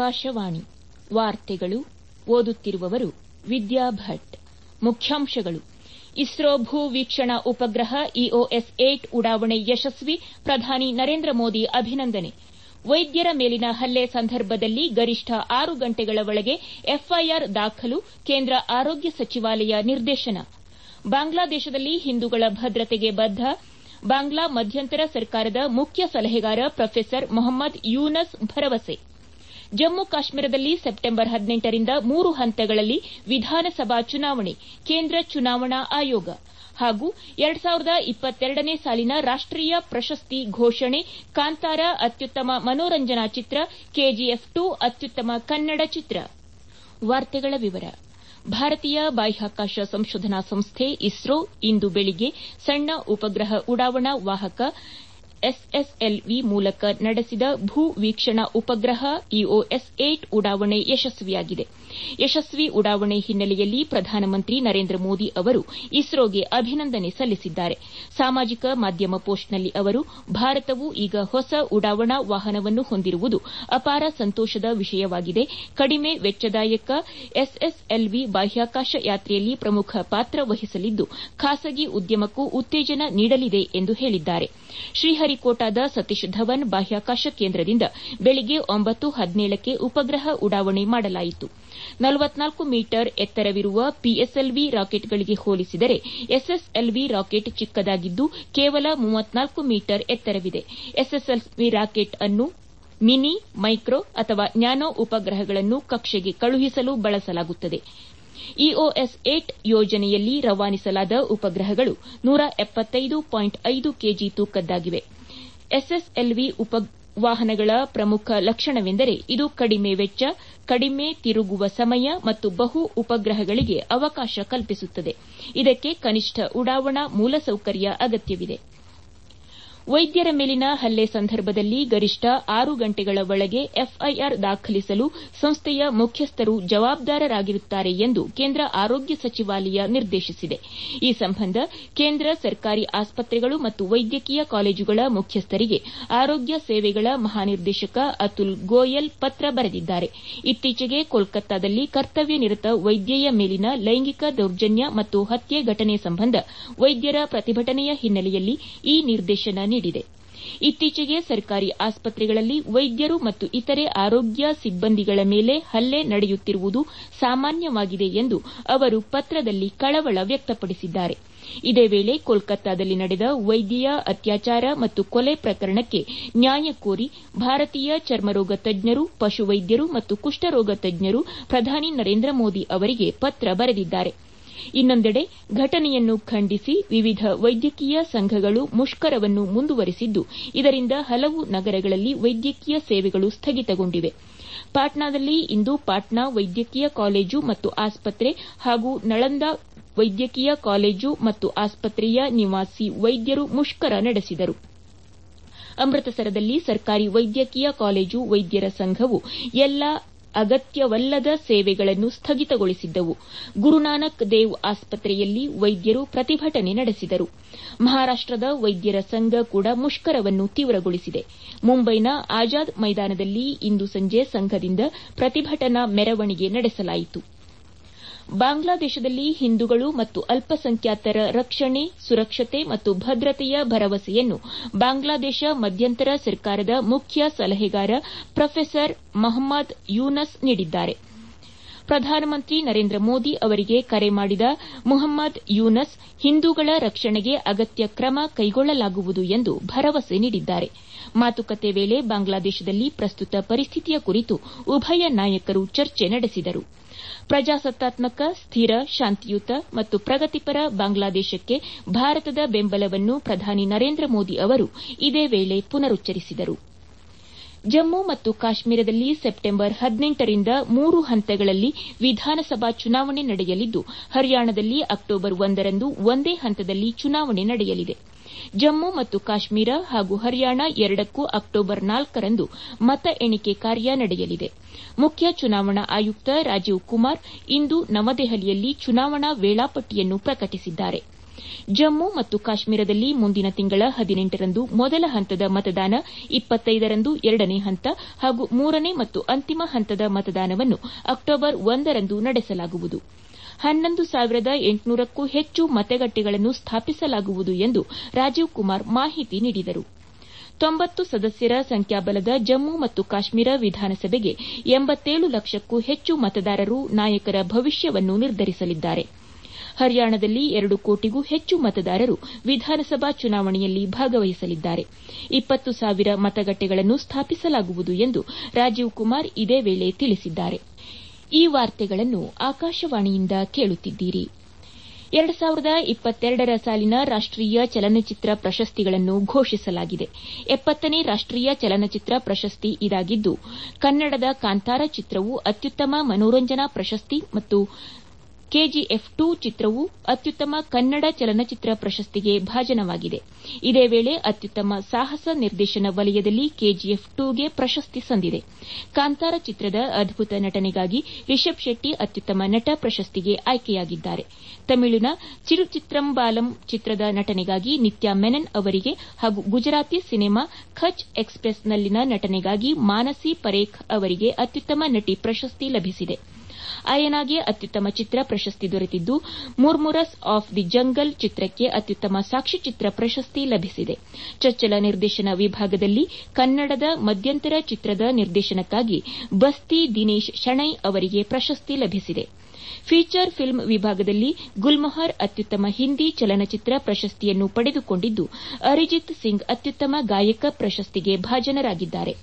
ಆಕಾಶವಾಣಿ ವಾರ್ತೆಗಳು ಓದುತ್ತಿರುವವರು ವಿದ್ಯಾ ಭಟ್ ಮುಖ್ಯಾಂಶಗಳು ಇಸ್ರೋ ಭೂ ವೀಕ್ಷಣಾ ಉಪಗ್ರಹ ಇಒಎಸ್ ಏಟ್ ಉಡಾವಣೆ ಯಶಸ್ವಿ ಪ್ರಧಾನಿ ನರೇಂದ್ರ ಮೋದಿ ಅಭಿನಂದನೆ ವೈದ್ಯರ ಮೇಲಿನ ಹಲ್ಲೆ ಸಂದರ್ಭದಲ್ಲಿ ಗರಿಷ್ಠ ಆರು ಗಂಟೆಗಳ ಒಳಗೆ ಎಫ್ಐಆರ್ ದಾಖಲು ಕೇಂದ್ರ ಆರೋಗ್ಯ ಸಚಿವಾಲಯ ನಿರ್ದೇಶನ ಬಾಂಗ್ಲಾದೇಶದಲ್ಲಿ ಹಿಂದೂಗಳ ಭದ್ರತೆಗೆ ಬದ್ದ ಬಾಂಗ್ಲಾ ಮಧ್ಯಂತರ ಸರ್ಕಾರದ ಮುಖ್ಯ ಸಲಹೆಗಾರ ಪ್ರೊಫೆಸರ್ ಮೊಹಮ್ಮದ್ ಯೂನಸ್ ಭರವಸೆ ಜಮ್ಮು ಕಾಶ್ಮೀರದಲ್ಲಿ ಸೆಪ್ಟೆಂಬರ್ ಹದಿನೆಂಟರಿಂದ ಮೂರು ಹಂತಗಳಲ್ಲಿ ವಿಧಾನಸಭಾ ಚುನಾವಣೆ ಕೇಂದ್ರ ಚುನಾವಣಾ ಆಯೋಗ ಹಾಗೂ ಎರಡ್ ಸಾವಿರದ ಇಪ್ಪತ್ತೆರಡನೇ ಸಾಲಿನ ರಾಷ್ಟೀಯ ಪ್ರಶಸ್ತಿ ಘೋಷಣೆ ಕಾಂತಾರ ಅತ್ಯುತ್ತಮ ಮನೋರಂಜನಾ ಚಿತ್ರ ಕೆಜಿಎಫ್ ಟು ಅತ್ಯುತ್ತಮ ಕನ್ನಡ ಚಿತ್ರ ಭಾರತೀಯ ಬಾಹ್ಯಾಕಾಶ ಸಂಶೋಧನಾ ಸಂಸ್ಥೆ ಇಸ್ರೋ ಇಂದು ಬೆಳಿಗ್ಗೆ ಸಣ್ಣ ಉಪಗ್ರಹ ಉಡಾವಣಾ ವಾಹಕ ಎಸ್ಎಸ್ಎಲ್ವಿ ಮೂಲಕ ನಡೆಸಿದ ಭೂ ವೀಕ್ಷಣಾ ಉಪಗ್ರಹ ಇಒಎಸ್ ಏಟ್ ಉಡಾವಣೆ ಯಶಸ್ವಿಯಾಗಿದೆ ಯಶಸ್ವಿ ಉಡಾವಣೆ ಹಿನ್ನೆಲೆಯಲ್ಲಿ ಪ್ರಧಾನಮಂತ್ರಿ ನರೇಂದ್ರ ಮೋದಿ ಅವರು ಇಸ್ರೋಗೆ ಅಭಿನಂದನೆ ಸಲ್ಲಿಸಿದ್ದಾರೆ ಸಾಮಾಜಿಕ ಮಾಧ್ಯಮ ಪೋಸ್ಟ್ನಲ್ಲಿ ಅವರು ಭಾರತವು ಈಗ ಹೊಸ ಉಡಾವಣಾ ವಾಹನವನ್ನು ಹೊಂದಿರುವುದು ಅಪಾರ ಸಂತೋಷದ ವಿಷಯವಾಗಿದೆ ಕಡಿಮೆ ವೆಚ್ಚದಾಯಕ ಎಸ್ಎಸ್ಎಲ್ವಿ ಬಾಹ್ಯಾಕಾಶ ಯಾತ್ರೆಯಲ್ಲಿ ಪ್ರಮುಖ ಪಾತ್ರ ವಹಿಸಲಿದ್ದು ಖಾಸಗಿ ಉದ್ಯಮಕ್ಕೂ ಉತ್ತೇಜನ ನೀಡಲಿದೆ ಎಂದು ಹೇಳಿದ್ದಾರೆ ಶ್ರೀಹರಿಕೋಟಾದ ಸತೀಶ್ ಧವನ್ ಬಾಹ್ಯಾಕಾಶ ಕೇಂದ್ರದಿಂದ ಬೆಳಿಗ್ಗೆ ಒಂಬತ್ತು ಹದಿನೇಳಕ್ಕೆ ಉಪಗ್ರಹ ಉಡಾವಣೆ ಮಾಡಲಾಯಿತು ನಲವತ್ನಾಲ್ಕು ಮೀಟರ್ ಎತ್ತರವಿರುವ ಪಿಎಸ್ಎಲ್ವಿ ರಾಕೆಟ್ಗಳಿಗೆ ಹೋಲಿಸಿದರೆ ಎಸ್ಎಸ್ಎಲ್ವಿ ರಾಕೆಟ್ ಚಿಕ್ಕದಾಗಿದ್ದು ಕೇವಲ ಮೂವತ್ನಾಲ್ಕು ಮೀಟರ್ ಎತ್ತರವಿದೆ ಎಸ್ಎಸ್ಎಲ್ವಿ ರಾಕೆಟ್ ಅನ್ನು ಮಿನಿ ಮೈಕ್ರೋ ಅಥವಾ ನ್ಯಾನೋ ಉಪಗ್ರಹಗಳನ್ನು ಕಕ್ಷೆಗೆ ಕಳುಹಿಸಲು ಬಳಸಲಾಗುತ್ತದೆ ಇಒಎಸ್ ಏಟ್ ಯೋಜನೆಯಲ್ಲಿ ರವಾನಿಸಲಾದ ಉಪಗ್ರಹಗಳು ನೂರ ಎಪ್ಪತ್ತೈದು ಪಾಯಿಂಟ್ ಐದು ಕೆಜಿ ತೂಕದ್ದಾಗಿವೆ ಎಸ್ಎಸ್ಎಲ್ವಿ ವಾಹನಗಳ ಪ್ರಮುಖ ಲಕ್ಷಣವೆಂದರೆ ಇದು ಕಡಿಮೆ ವೆಚ್ಚ ಕಡಿಮೆ ತಿರುಗುವ ಸಮಯ ಮತ್ತು ಬಹು ಉಪಗ್ರಹಗಳಿಗೆ ಅವಕಾಶ ಕಲ್ಪಿಸುತ್ತದೆ ಇದಕ್ಕೆ ಕನಿಷ್ಠ ಉಡಾವಣಾ ಮೂಲಸೌಕರ್ಯ ಅಗತ್ಯವಿದೆ ವೈದ್ಯರ ಮೇಲಿನ ಹಲ್ಲೆ ಸಂದರ್ಭದಲ್ಲಿ ಗರಿಷ್ಠ ಆರು ಗಂಟೆಗಳ ಒಳಗೆ ಎಫ್ಐಆರ್ ದಾಖಲಿಸಲು ಸಂಸ್ಥೆಯ ಮುಖ್ಯಸ್ಥರು ಜವಾಬ್ದಾರರಾಗಿರುತ್ತಾರೆ ಎಂದು ಕೇಂದ್ರ ಆರೋಗ್ಯ ಸಚಿವಾಲಯ ನಿರ್ದೇಶಿಸಿದೆ ಈ ಸಂಬಂಧ ಕೇಂದ್ರ ಸರ್ಕಾರಿ ಆಸ್ಪತ್ರೆಗಳು ಮತ್ತು ವೈದ್ಯಕೀಯ ಕಾಲೇಜುಗಳ ಮುಖ್ಯಸ್ಥರಿಗೆ ಆರೋಗ್ಯ ಸೇವೆಗಳ ಮಹಾನಿರ್ದೇಶಕ ಅತುಲ್ ಗೋಯಲ್ ಪತ್ರ ಬರೆದಿದ್ದಾರೆ ಇತ್ತೀಚೆಗೆ ಕೋಲ್ಕತ್ತಾದಲ್ಲಿ ಕರ್ತವ್ಯ ನಿರತ ವೈದ್ಯೆಯ ಮೇಲಿನ ಲೈಂಗಿಕ ದೌರ್ಜನ್ಯ ಮತ್ತು ಹತ್ಯೆ ಘಟನೆ ಸಂಬಂಧ ವೈದ್ಯರ ಪ್ರತಿಭಟನೆಯ ಹಿನ್ನೆಲೆಯಲ್ಲಿ ಈ ನಿರ್ದೇಶನ ನೀಡಿದೆ ಇತ್ತೀಚೆಗೆ ಸರ್ಕಾರಿ ಆಸ್ಪತ್ರೆಗಳಲ್ಲಿ ವೈದ್ಯರು ಮತ್ತು ಇತರೆ ಆರೋಗ್ಯ ಸಿಬ್ಬಂದಿಗಳ ಮೇಲೆ ಹಲ್ಲೆ ನಡೆಯುತ್ತಿರುವುದು ಸಾಮಾನ್ಯವಾಗಿದೆ ಎಂದು ಅವರು ಪತ್ರದಲ್ಲಿ ಕಳವಳ ವ್ಯಕ್ತಪಡಿಸಿದ್ದಾರೆ ಇದೇ ವೇಳೆ ಕೋಲ್ಕತ್ತಾದಲ್ಲಿ ನಡೆದ ವೈದ್ಯೆಯ ಅತ್ಯಾಚಾರ ಮತ್ತು ಕೊಲೆ ಪ್ರಕರಣಕ್ಕೆ ನ್ಯಾಯ ಕೋರಿ ಭಾರತೀಯ ಚರ್ಮರೋಗ ತಜ್ಞರು ಪಶುವೈದ್ಯರು ಮತ್ತು ಕುಷ್ಠರೋಗ ತಜ್ಞರು ಪ್ರಧಾನಿ ನರೇಂದ್ರ ಮೋದಿ ಅವರಿಗೆ ಪತ್ರ ಬರೆದಿದ್ದಾರೆ ಇನ್ನೊಂದೆಡೆ ಘಟನೆಯನ್ನು ಖಂಡಿಸಿ ವಿವಿಧ ವೈದ್ಯಕೀಯ ಸಂಘಗಳು ಮುಷ್ಕರವನ್ನು ಮುಂದುವರೆಸಿದ್ದು ಇದರಿಂದ ಹಲವು ನಗರಗಳಲ್ಲಿ ವೈದ್ಯಕೀಯ ಸೇವೆಗಳು ಸ್ಥಗಿತಗೊಂಡಿವೆ ಪಾಟ್ನಾದಲ್ಲಿ ಇಂದು ಪಾಟ್ನಾ ವೈದ್ಯಕೀಯ ಕಾಲೇಜು ಮತ್ತು ಆಸ್ಪತ್ರೆ ಹಾಗೂ ನಳಂದಾ ವೈದ್ಯಕೀಯ ಕಾಲೇಜು ಮತ್ತು ಆಸ್ಪತ್ರೆಯ ನಿವಾಸಿ ವೈದ್ಯರು ಮುಷ್ಕರ ನಡೆಸಿದರು ಅಮೃತಸರದಲ್ಲಿ ಸರ್ಕಾರಿ ವೈದ್ಯಕೀಯ ಕಾಲೇಜು ವೈದ್ಯರ ಸಂಘವು ಎಲ್ಲಾ ಅಗತ್ಯವಲ್ಲದ ಸೇವೆಗಳನ್ನು ಸ್ಥಗಿತಗೊಳಿಸಿದ್ದವು ಗುರುನಾನಕ್ ದೇವ್ ಆಸ್ಪತ್ರೆಯಲ್ಲಿ ವೈದ್ಯರು ಪ್ರತಿಭಟನೆ ನಡೆಸಿದರು ಮಹಾರಾಷ್ಟದ ವೈದ್ಯರ ಸಂಘ ಕೂಡ ಮುಷ್ಕರವನ್ನು ತೀವ್ರಗೊಳಿಸಿದೆ ಮುಂಬೈನ ಆಜಾದ್ ಮೈದಾನದಲ್ಲಿ ಇಂದು ಸಂಜೆ ಸಂಘದಿಂದ ಪ್ರತಿಭಟನಾ ಮೆರವಣಿಗೆ ನಡೆಸಲಾಯಿತು ಬಾಂಗ್ಲಾದೇಶದಲ್ಲಿ ಹಿಂದೂಗಳು ಮತ್ತು ಅಲ್ಪಸಂಖ್ಯಾತರ ರಕ್ಷಣೆ ಸುರಕ್ಷತೆ ಮತ್ತು ಭದ್ರತೆಯ ಭರವಸೆಯನ್ನು ಬಾಂಗ್ಲಾದೇಶ ಮಧ್ಯಂತರ ಸರ್ಕಾರದ ಮುಖ್ಯ ಸಲಹೆಗಾರ ಪ್ರೊಫೆಸರ್ ಮೊಹಮ್ಮದ್ ಯೂನಸ್ ನೀಡಿದ್ದಾರೆ ಪ್ರಧಾನಮಂತ್ರಿ ನರೇಂದ್ರ ಮೋದಿ ಅವರಿಗೆ ಕರೆ ಮಾಡಿದ ಮೊಹಮ್ಮದ್ ಯೂನಸ್ ಹಿಂದೂಗಳ ರಕ್ಷಣೆಗೆ ಅಗತ್ಯ ಕ್ರಮ ಕೈಗೊಳ್ಳಲಾಗುವುದು ಎಂದು ಭರವಸೆ ನೀಡಿದ್ದಾರೆ ಮಾತುಕತೆ ವೇಳೆ ಬಾಂಗ್ಲಾದೇಶದಲ್ಲಿ ಪ್ರಸ್ತುತ ಪರಿಸ್ಥಿತಿಯ ಕುರಿತು ಉಭಯ ನಾಯಕರು ಚರ್ಚೆ ನಡೆಸಿದರು ಪ್ರಜಾಸತ್ತಾತ್ಮಕ ಸ್ಥಿರ ಶಾಂತಿಯುತ ಮತ್ತು ಪ್ರಗತಿಪರ ಬಾಂಗ್ಲಾದೇಶಕ್ಕೆ ಭಾರತದ ಬೆಂಬಲವನ್ನು ಪ್ರಧಾನಿ ನರೇಂದ್ರ ಮೋದಿ ಅವರು ಇದೇ ವೇಳೆ ಪುನರುಚ್ಚರಿಸಿದರು ಜಮ್ಮು ಮತ್ತು ಕಾಶ್ಮೀರದಲ್ಲಿ ಸೆಪ್ಟೆಂಬರ್ ಹದಿನೆಂಟರಿಂದ ಮೂರು ಹಂತಗಳಲ್ಲಿ ವಿಧಾನಸಭಾ ಚುನಾವಣೆ ನಡೆಯಲಿದ್ದು ಹರಿಯಾಣದಲ್ಲಿ ಅಕ್ಟೋಬರ್ ಒಂದರಂದು ಒಂದೇ ಹಂತದಲ್ಲಿ ಚುನಾವಣೆ ನಡೆಯಲಿದೆ ಜಮ್ಮು ಮತ್ತು ಕಾಶ್ಮೀರ ಹಾಗೂ ಹರಿಯಾಣ ಎರಡಕ್ಕೂ ಅಕ್ಟೋಬರ್ ನಾಲ್ಕರಂದು ಮತ ಎಣಿಕೆ ಕಾರ್ಯ ನಡೆಯಲಿದೆ ಮುಖ್ಯ ಚುನಾವಣಾ ಆಯುಕ್ತ ರಾಜೀವ್ ಕುಮಾರ್ ಇಂದು ನವದೆಹಲಿಯಲ್ಲಿ ಚುನಾವಣಾ ವೇಳಾಪಟ್ಟಿಯನ್ನು ಪ್ರಕಟಿಸಿದ್ದಾರೆ ಜಮ್ಮು ಮತ್ತು ಕಾಶ್ಮೀರದಲ್ಲಿ ಮುಂದಿನ ತಿಂಗಳ ಹದಿನೆಂಟರಂದು ಮೊದಲ ಹಂತದ ಮತದಾನ ಇಪ್ಪತ್ತೈದರಂದು ಎರಡನೇ ಹಂತ ಹಾಗೂ ಮೂರನೇ ಮತ್ತು ಅಂತಿಮ ಹಂತದ ಮತದಾನವನ್ನು ಅಕ್ಟೋಬರ್ ಒಂದರಂದು ನಡೆಸಲಾಗುವುದು ಹನ್ನೊಂದು ಸಾವಿರದ ಎಂಟುನೂರಕ್ಕೂ ಹೆಚ್ಚು ಮತಗಟ್ಟೆಗಳನ್ನು ಸ್ಥಾಪಿಸಲಾಗುವುದು ಎಂದು ರಾಜೀವ್ ಕುಮಾರ್ ಮಾಹಿತಿ ನೀಡಿದರು ತೊಂಬತ್ತು ಸದಸ್ಯರ ಸಂಖ್ಯಾಬಲದ ಜಮ್ಮು ಮತ್ತು ಕಾಶ್ಮೀರ ವಿಧಾನಸಭೆಗೆ ಎಂಬತ್ತೇಳು ಲಕ್ಷಕ್ಕೂ ಹೆಚ್ಚು ಮತದಾರರು ನಾಯಕರ ಭವಿಷ್ಯವನ್ನು ನಿರ್ಧರಿಸಲಿದ್ದಾರೆ ಹರಿಯಾಣದಲ್ಲಿ ಎರಡು ಕೋಟಿಗೂ ಹೆಚ್ಚು ಮತದಾರರು ವಿಧಾನಸಭಾ ಚುನಾವಣೆಯಲ್ಲಿ ಭಾಗವಹಿಸಲಿದ್ದಾರೆ ಇಪ್ಪತ್ತು ಸಾವಿರ ಮತಗಟ್ಟೆಗಳನ್ನು ಸ್ಥಾಪಿಸಲಾಗುವುದು ಎಂದು ರಾಜೀವ್ ಕುಮಾರ್ ಇದೇ ವೇಳೆ ತಿಳಿಸಿದ್ದಾರೆ ಈ ವಾರ್ತೆಗಳನ್ನು ಆಕಾಶವಾಣಿಯಿಂದ ಕೇಳುತ್ತಿದ್ದೀರಿ ಎರಡು ಸಾವಿರದ ಇಪ್ಪತ್ತೆರಡರ ಸಾಲಿನ ರಾಷ್ಟೀಯ ಚಲನಚಿತ್ರ ಪ್ರಶಸ್ತಿಗಳನ್ನು ಘೋಷಿಸಲಾಗಿದೆ ಎಪ್ಪತ್ತನೇ ರಾಷ್ಟೀಯ ಚಲನಚಿತ್ರ ಪ್ರಶಸ್ತಿ ಇದಾಗಿದ್ದು ಕನ್ನಡದ ಕಾಂತಾರ ಚಿತ್ರವು ಅತ್ಯುತ್ತಮ ಮನೋರಂಜನಾ ಪ್ರಶಸ್ತಿ ಮತ್ತು ಕೆಜಿಎಫ್ ಟು ಚಿತ್ರವು ಅತ್ಯುತ್ತಮ ಕನ್ನಡ ಚಲನಚಿತ್ರ ಪ್ರಶಸ್ತಿಗೆ ಭಾಜನವಾಗಿದೆ ಇದೇ ವೇಳೆ ಅತ್ಯುತ್ತಮ ಸಾಹಸ ನಿರ್ದೇಶನ ವಲಯದಲ್ಲಿ ಕೆಜಿಎಫ್ ಟುಗೆ ಪ್ರಶಸ್ತಿ ಸಂದಿದೆ ಕಾಂತಾರ ಚಿತ್ರದ ಅದ್ಭುತ ನಟನೆಗಾಗಿ ರಿಷಬ್ ಶೆಟ್ಟಿ ಅತ್ಯುತ್ತಮ ನಟ ಪ್ರಶಸ್ತಿಗೆ ಆಯ್ಕೆಯಾಗಿದ್ದಾರೆ ತಮಿಳಿನ ಚಿರುಚಿತ್ರಂಬಾಲಂ ಚಿತ್ರದ ನಟನೆಗಾಗಿ ನಿತ್ಯಾ ಮೆನನ್ ಅವರಿಗೆ ಹಾಗೂ ಗುಜರಾತಿ ಸಿನೆಮಾ ಖಚ್ ಎಕ್ಸ್ಪ್ರೆಸ್ನಲ್ಲಿನ ನಟನೆಗಾಗಿ ಮಾನಸಿ ಪರೇಖ್ ಅವರಿಗೆ ಅತ್ಯುತ್ತಮ ನಟಿ ಪ್ರಶಸ್ತಿ ಲಭಿಸಿದೆ ಅಯನಾಗೆ ಅತ್ಯುತ್ತಮ ಚಿತ್ರ ಪ್ರಶಸ್ತಿ ದೊರೆತಿದ್ದು ಮುರ್ಮುರಸ್ ಆಫ್ ದಿ ಜಂಗಲ್ ಚಿತ್ರಕ್ಕೆ ಅತ್ಯುತ್ತಮ ಸಾಕ್ಷ್ಯಚಿತ್ರ ಪ್ರಶಸ್ತಿ ಲಭಿಸಿದೆ ಚೊಚ್ಚಲ ನಿರ್ದೇಶನ ವಿಭಾಗದಲ್ಲಿ ಕನ್ನಡದ ಮಧ್ಯಂತರ ಚಿತ್ರದ ನಿರ್ದೇಶನಕ್ಕಾಗಿ ಬಸ್ತಿ ದಿನೇಶ್ ಶಣೈ ಅವರಿಗೆ ಪ್ರಶಸ್ತಿ ಲಭಿಸಿದೆ ಫೀಚರ್ ಫಿಲ್ಮ್ ವಿಭಾಗದಲ್ಲಿ ಗುಲ್ಮೊಹರ್ ಅತ್ಯುತ್ತಮ ಹಿಂದಿ ಚಲನಚಿತ್ರ ಪ್ರಶಸ್ತಿಯನ್ನು ಪಡೆದುಕೊಂಡಿದ್ದು ಅರಿಜಿತ್ ಸಿಂಗ್ ಅತ್ಯುತ್ತಮ ಗಾಯಕ ಪ್ರಶಸ್ತಿಗೆ ಭಾಜನರಾಗಿದ್ದಾರೆ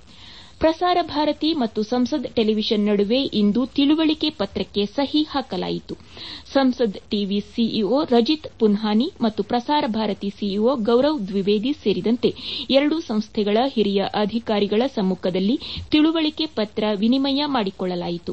ಪ್ರಸಾರ ಭಾರತಿ ಮತ್ತು ಸಂಸದ್ ಟೆಲಿವಿಷನ್ ನಡುವೆ ಇಂದು ತಿಳುವಳಿಕೆ ಪತ್ರಕ್ಕೆ ಸಹಿ ಹಾಕಲಾಯಿತು ಸಂಸದ್ ಟಿವಿ ಸಿಇಒ ರಜಿತ್ ಪುನ್ಹಾನಿ ಮತ್ತು ಪ್ರಸಾರ ಭಾರತಿ ಸಿಇಒ ಗೌರವ್ ದ್ವಿವೇದಿ ಸೇರಿದಂತೆ ಎರಡೂ ಸಂಸ್ಥೆಗಳ ಹಿರಿಯ ಅಧಿಕಾರಿಗಳ ಸಮ್ಮುಖದಲ್ಲಿ ತಿಳುವಳಿಕೆ ಪತ್ರ ವಿನಿಮಯ ಮಾಡಿಕೊಳ್ಳಲಾಯಿತು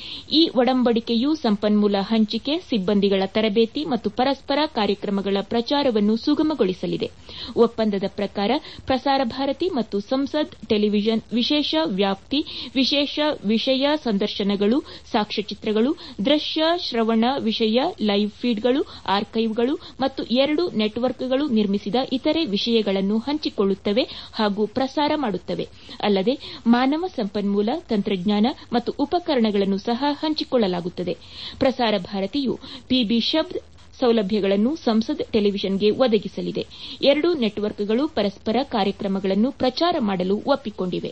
ಈ ಒಡಂಬಡಿಕೆಯು ಸಂಪನ್ಮೂಲ ಹಂಚಿಕೆ ಸಿಬ್ಬಂದಿಗಳ ತರಬೇತಿ ಮತ್ತು ಪರಸ್ಪರ ಕಾರ್ಯಕ್ರಮಗಳ ಪ್ರಚಾರವನ್ನು ಸುಗಮಗೊಳಿಸಲಿದೆ ಒಪ್ಪಂದದ ಪ್ರಕಾರ ಪ್ರಸಾರ ಭಾರತಿ ಮತ್ತು ಸಂಸದ್ ಟೆಲಿವಿಷನ್ ವಿಶೇಷ ವ್ಯಾಪ್ತಿ ವಿಶೇಷ ವಿಷಯ ಸಂದರ್ಶನಗಳು ಸಾಕ್ಷ್ಯಚಿತ್ರಗಳು ದೃಶ್ಯ ಶ್ರವಣ ವಿಷಯ ಲೈವ್ ಫೀಡ್ಗಳು ಆರ್ಕೈವ್ಗಳು ಮತ್ತು ಎರಡು ನೆಟ್ವರ್ಕ್ಗಳು ನಿರ್ಮಿಸಿದ ಇತರೆ ವಿಷಯಗಳನ್ನು ಹಂಚಿಕೊಳ್ಳುತ್ತವೆ ಹಾಗೂ ಪ್ರಸಾರ ಮಾಡುತ್ತವೆ ಅಲ್ಲದೆ ಮಾನವ ಸಂಪನ್ಮೂಲ ತಂತ್ರಜ್ಞಾನ ಮತ್ತು ಉಪಕರಣಗಳನ್ನು ಸಹ ಹಂಚಿಕೊಳ್ಳಲಾಗುತ್ತದೆ ಪ್ರಸಾರ ಭಾರತಿಯು ಪಿಬಿ ಶಬ್ದ್ ಸೌಲಭ್ಯಗಳನ್ನು ಸಂಸದ್ ಟೆಲಿವಿಷನ್ಗೆ ಒದಗಿಸಲಿದೆ ಎರಡೂ ನೆಟ್ವರ್ಕ್ಗಳು ಪರಸ್ಪರ ಕಾರ್ಯಕ್ರಮಗಳನ್ನು ಪ್ರಚಾರ ಮಾಡಲು ಒಪ್ಪಿಕೊಂಡಿವೆ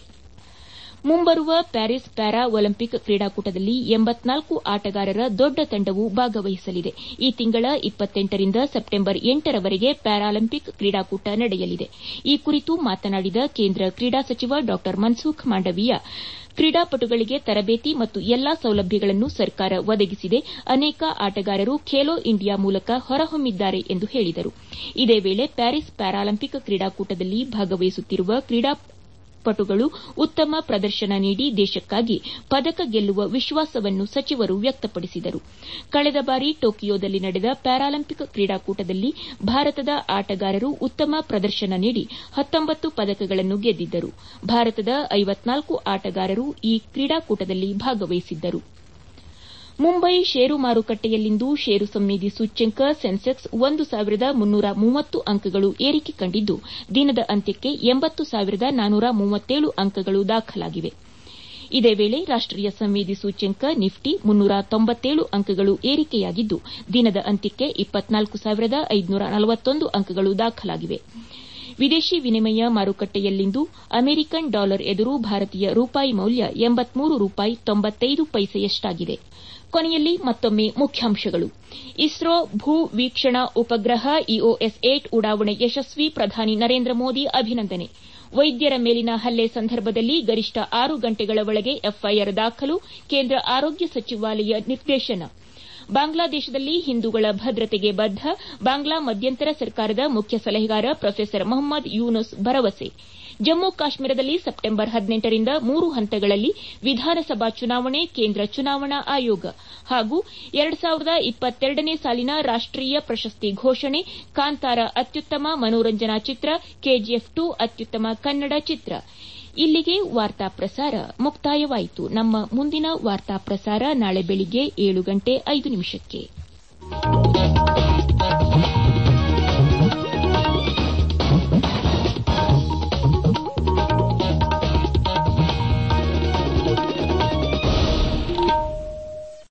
ಮುಂಬರುವ ಪ್ಯಾರಿಸ್ ಪ್ಯಾರಾ ಒಲಿಂಪಿಕ್ ಕ್ರೀಡಾಕೂಟದಲ್ಲಿ ಎಂಬತ್ನಾಲ್ಕು ಆಟಗಾರರ ದೊಡ್ಡ ತಂಡವು ಭಾಗವಹಿಸಲಿದೆ ಈ ತಿಂಗಳ ಇಪ್ಪತ್ತೆಂಟರಿಂದ ಸೆಪ್ಟೆಂಬರ್ ಎಂಟರವರೆಗೆ ಪ್ಯಾರಾಲಿಂಪಿಕ್ ಕ್ರೀಡಾಕೂಟ ನಡೆಯಲಿದೆ ಈ ಕುರಿತು ಮಾತನಾಡಿದ ಕೇಂದ್ರ ಕ್ರೀಡಾ ಸಚಿವ ಡಾ ಮನ್ಸುಖ್ ಮಾಂಡವೀಯ ಕ್ರೀಡಾಪಟುಗಳಿಗೆ ತರಬೇತಿ ಮತ್ತು ಎಲ್ಲಾ ಸೌಲಭ್ಯಗಳನ್ನು ಸರ್ಕಾರ ಒದಗಿಸಿದೆ ಅನೇಕ ಆಟಗಾರರು ಖೇಲೋ ಇಂಡಿಯಾ ಮೂಲಕ ಹೊರಹೊಮ್ಮಿದ್ದಾರೆ ಎಂದು ಹೇಳಿದರು ಇದೇ ವೇಳೆ ಪ್ಯಾರಿಸ್ ಪ್ಯಾರಾಲಿಂಪಿಕ್ ಕ್ರೀಡಾಕೂಟದಲ್ಲಿ ಭಾಗವಹಿಸುತ್ತಿರುವ ಕ್ರೀಡಾಪಟುಗಳು ಉತ್ತಮ ಪ್ರದರ್ಶನ ನೀಡಿ ದೇಶಕ್ಕಾಗಿ ಪದಕ ಗೆಲ್ಲುವ ವಿಶ್ವಾಸವನ್ನು ಸಚಿವರು ವ್ಯಕ್ತಪಡಿಸಿದರು ಕಳೆದ ಬಾರಿ ಟೋಕಿಯೋದಲ್ಲಿ ನಡೆದ ಪ್ಯಾರಾಲಿಂಪಿಕ್ ಕ್ರೀಡಾಕೂಟದಲ್ಲಿ ಭಾರತದ ಆಟಗಾರರು ಉತ್ತಮ ಪ್ರದರ್ಶನ ನೀಡಿ ಹತ್ತೊಂಬತ್ತು ಪದಕಗಳನ್ನು ಗೆದ್ದಿದ್ದರು ಭಾರತದ ಐವತ್ನಾಲ್ಕು ಆಟಗಾರರು ಈ ಕ್ರೀಡಾಕೂಟದಲ್ಲಿ ಭಾಗವಹಿಸಿದ್ದರು ಮುಂಬೈ ಷೇರು ಮಾರುಕಟ್ಟೆಯಲ್ಲಿಂದು ಷೇರು ಸಂವೇದಿ ಸೂಚ್ಯಂಕ ಸೆನ್ಸೆಕ್ಸ್ ಒಂದು ಸಾವಿರದ ಮುನ್ನೂರ ಮೂವತ್ತು ಅಂಕಗಳು ಏರಿಕೆ ಕಂಡಿದ್ದು ದಿನದ ಅಂತ್ಯಕ್ಕೆ ಎಂಬತ್ತು ಸಾವಿರದ ನಾನೂರ ಮೂವತ್ತೇಳು ಅಂಕಗಳು ದಾಖಲಾಗಿವೆ ಇದೇ ವೇಳೆ ರಾಷ್ಟೀಯ ಸಂವೇದಿ ಸೂಚ್ಯಂಕ ನಿಫ್ಟಿ ಮುನ್ನೂರ ತೊಂಬತ್ತೇಳು ಅಂಕಗಳು ಏರಿಕೆಯಾಗಿದ್ದು ದಿನದ ಅಂತ್ಯಕ್ಕೆ ಇಪ್ಪತ್ನಾಲ್ಕು ಸಾವಿರದ ಐದುನೂರ ನಲವತ್ತೊಂದು ಅಂಕಗಳು ದಾಖಲಾಗಿವೆ ವಿದೇಶಿ ವಿನಿಮಯ ಮಾರುಕಟ್ಟೆಯಲ್ಲಿಂದು ಅಮೆರಿಕನ್ ಡಾಲರ್ ಎದುರು ಭಾರತೀಯ ರೂಪಾಯಿ ಮೌಲ್ಯ ಎಂಬತ್ಮೂರು ರೂಪಾಯಿ ತೊಂಬತ್ತೈದು ಪೈಸೆಯಷ್ಟಾಗಿದೆ ಕೊನೆಯಲ್ಲಿ ಮತ್ತೊಮ್ಮೆ ಮುಖ್ಯಾಂಶಗಳು ಇಸ್ರೋ ಭೂ ವೀಕ್ಷಣಾ ಉಪಗ್ರಹ ಇಒಎಸ್ ಏಟ್ ಉಡಾವಣೆ ಯಶಸ್ವಿ ಪ್ರಧಾನಿ ನರೇಂದ್ರ ಮೋದಿ ಅಭಿನಂದನೆ ವೈದ್ಯರ ಮೇಲಿನ ಹಲ್ಲೆ ಸಂದರ್ಭದಲ್ಲಿ ಗರಿಷ್ಠ ಆರು ಗಂಟೆಗಳ ಒಳಗೆ ಎಫ್ಐಆರ್ ದಾಖಲು ಕೇಂದ್ರ ಆರೋಗ್ಯ ಸಚಿವಾಲಯ ನಿರ್ದೇಶನ ಬಾಂಗ್ಲಾದೇಶದಲ್ಲಿ ಹಿಂದೂಗಳ ಭದ್ರತೆಗೆ ಬದ್ದ ಬಾಂಗ್ಲಾ ಮಧ್ಯಂತರ ಸರ್ಕಾರದ ಮುಖ್ಯ ಸಲಹೆಗಾರ ಪ್ರೊಫೆಸರ್ ಮೊಹಮ್ಮದ್ ಯೂನುಸ್ ಭರವಸೆ ಜಮ್ಮು ಕಾಶ್ಮೀರದಲ್ಲಿ ಸೆಪ್ಟೆಂಬರ್ ಹದಿನೆಂಟರಿಂದ ಮೂರು ಹಂತಗಳಲ್ಲಿ ವಿಧಾನಸಭಾ ಚುನಾವಣೆ ಕೇಂದ್ರ ಚುನಾವಣಾ ಆಯೋಗ ಹಾಗೂ ಎರಡು ಸಾವಿರದ ಇಪ್ಪತ್ತೆರಡನೇ ಸಾಲಿನ ರಾಷ್ಟೀಯ ಪ್ರಶಸ್ತಿ ಘೋಷಣೆ ಕಾಂತಾರ ಅತ್ಯುತ್ತಮ ಮನೋರಂಜನಾ ಚಿತ್ರ ಕೆಜಿಎಫ್ ಟು ಅತ್ಯುತ್ತಮ ಕನ್ನಡ ಚಿತ್ರ ಇಲ್ಲಿಗೆ ವಾರ್ತಾ ಪ್ರಸಾರ ಮುಕ್ತಾಯವಾಯಿತು ನಮ್ಮ ಮುಂದಿನ ವಾರ್ತಾ ಪ್ರಸಾರ ನಾಳೆ ಬೆಳಿಗ್ಗೆ ಏಳು ಗಂಟೆ ಐದು ನಿಮಿಷಕ್ಕೆ